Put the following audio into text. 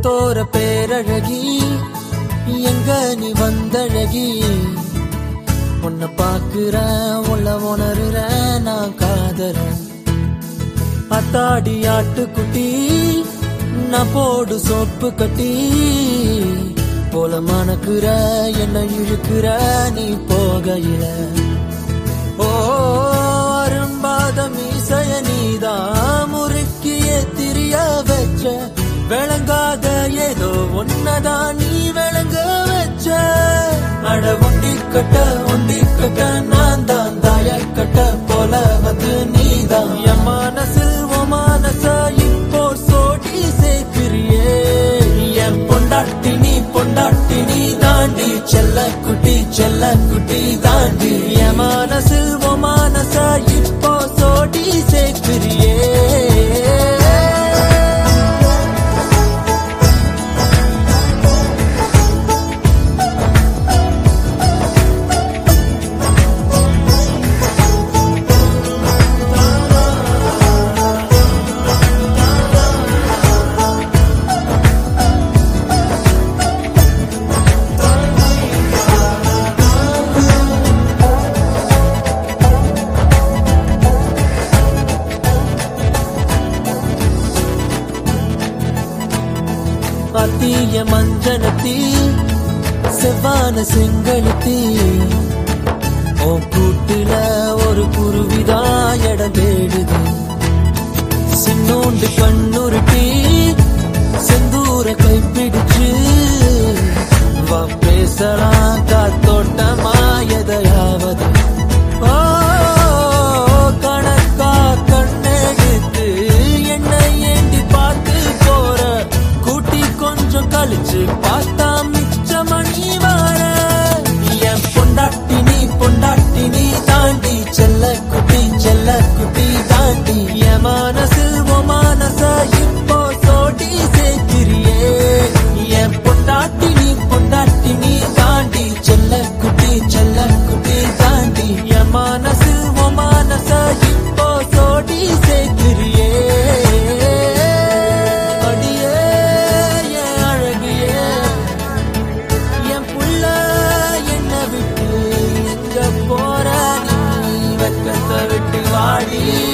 முகத்தோர பேரழகி எங்க நீ வந்தழகி உன்னை பாக்குறேன் உள்ள உணர்றேன் நான் காதறேன் அத்தாடி ஆட்டுக்குட்டி நான் போடு சோப்பு கட்டி போல மணக்குற என்ன இழுக்கிற நீ போகையில ஓ அரும்பாத மீசைய நீதான் முறுக்கிய திரிய வச்ச விளங்காத ஏதோ ஒன்னதான் நீ விளங்க வச்ச அட ஒண்டி கட்ட ஒண்டி கட்ட நான் தான் தாய கட்ட போல வந்து நீதான் என் மனசு உன் மனச இப்போ சோடி சேர்க்கிறியே என் பொண்டாட்டி நீ பொண்டாட்டி நீ தாண்டி செல்ல குட்டி செல்ல குட்டி தாண்டி என் மனசு உன் மனச இப்போ சோடி சேர்க்கிறியே அத்திய மஞ்சனத்தி செவ்வான செங்கழுத்தி உன் கூட்டுல ஒரு குருவிதா இடம் தேடுது சின்னோண்டு கண்ணுருட்டி செந்தூர கைப்பிடிச்சு வா பேசலாம் காத்தோட்டமா எதையாவது ஓ, கணக்கா கண்ணெடுத்து என்னை ஏண்டி பார்த்து போற கூட்டி கொஞ்சம் கழிச்சு பார்த்தா மிச்ச மணி வார என் பொண்டாட்டி நீ பொண்டாட்டி நீ தாண்டி செல்ல குட்டி செல்ல குட்டி தாண்டி என் மனசு உன் மனச இப்போ சோடி சேர்க்கிறியே என் பொண்டாட்டி நீ பொண்டாட்டி நீ தாண்டி செல்ல குட்டி செல்ல குட்டி தாண்டி என் மனசு உன் மனச இப்போ சோடி சேர்க்கிறியே அடியே என் அழகியே என் புள்ள என்ன விட்டு எங்க போற நீ வெக்கத்தை விட்டு வாடி